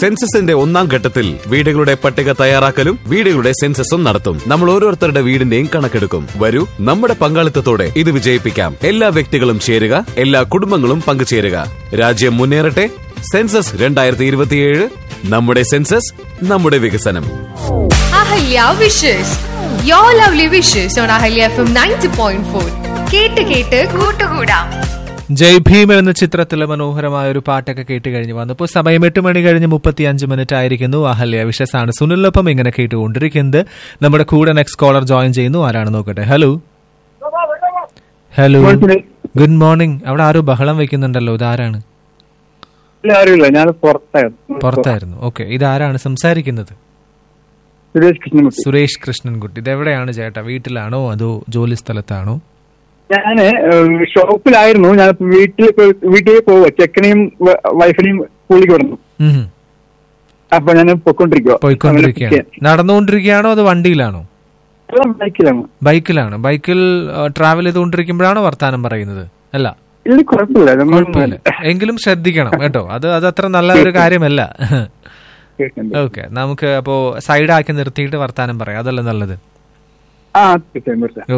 സെൻസസിന്റെ ഒന്നാം ഘട്ടത്തിൽ വീടുകളുടെ പട്ടിക തയ്യാറാക്കലും വീടുകളുടെ സെൻസസും നടത്തും നമ്മൾ ഓരോരുത്തരുടെ വീടിന്റെയും കണക്കെടുക്കും വരൂ നമ്മുടെ പങ്കാളിത്തത്തോടെ ഇത് വിജയിപ്പിക്കാം എല്ലാ വ്യക്തികളും ചേരുക എല്ലാ കുടുംബങ്ങളും പങ്കുചേരുക രാജ്യം മുന്നേറട്ടെ സെൻസസ് രണ്ടായിരത്തി ഇരുപത്തിയേഴ് നമ്മുടെ സെൻസസ് നമ്മുടെ വികസനം Ahalya wishes you lovely wishes on Ahalya F M ninety point four കേട്ട് കേട്ട് കൂട്ടുകൂടാം ജയ് ഭീം എന്ന ചിത്രത്തിലെ മനോഹരമായ ഒരു പാട്ടൊക്കെ കേട്ട് കഴിഞ്ഞ് വന്നപ്പോൾ സമയം എട്ട് മണി കഴിഞ്ഞ് മുപ്പത്തി അഞ്ച് മിനിറ്റ് ആയിരിക്കുന്നു അഹല്യ വിഷസാണ് സുനിലൊപ്പം ഇങ്ങനെ കേട്ടുകൊണ്ടിരിക്കുന്നത് നമ്മുടെ കൂടെ നെക്സ്റ്റ് കോളർ ജോയിൻ ചെയ്യുന്നു ആരാണ് നോക്കട്ടെ ഹലോ ഹലോ ഗുഡ് മോർണിംഗ് അവിടെ ആരോ ബഹളം വെക്കുന്നുണ്ടല്ലോ ഇതാരാണ് ഇല്ല ആരുമില്ല ഞാൻ പുറത്തായിരുന്നു പുറത്തായിരുന്നു ഓക്കെ ഇതാരാണ് സംസാരിക്കുന്നത് സുരേഷ് കൃഷ്ണൻകുട്ടി സുരേഷ് കൃഷ്ണൻകുട്ടി ഇതെവിടെയാണ് ചേട്ടാ വീട്ടിലാണോ അതോ ജോലി സ്ഥലത്താണോ ഞാന് ഏഹ്, ഷോപ്പിലായിരുന്നു ഞാൻ വീട്ടിൽ വീട്ടിൽ പോവുക ചെക്കനെയും വ- വൈഫിനെയും സ്കൂളിലേക്ക് വിടുന്നു ഉം. അപ്പൊ ഞാൻ പൊയ്ക്കൊണ്ടിരിക്കുക പോയിക്കൊണ്ടിരിക്കുകയാണ് നടന്നുകൊണ്ടിരിക്കുകയാണോ അതോ വണ്ടിയിലാണോ ബൈക്കിലാണ് ബൈക്കിലാണ് ബൈക്കിൽ ട്രാവൽ ചെയ്തുകൊണ്ടിരിക്കുമ്പോഴാണോ വർത്താനം പറയുന്നത് അല്ല ഇല്ല കുഴപ്പമില്ല നമ്മൾ കുഴപ്പമില്ല എങ്കിലും ശ്രദ്ധിക്കണം കേട്ടോ അത് അത് അത്ര നല്ല ഒരു കാര്യമല്ല കേൾക്കുന്നുണ്ട്. ഓക്കെ നമുക്ക് അപ്പോ സൈഡാക്കി നിർത്തിയിട്ട് വർത്താനം പറയാം അതല്ല നല്ലത് ആ തീർച്ചയായും തീർച്ചയായും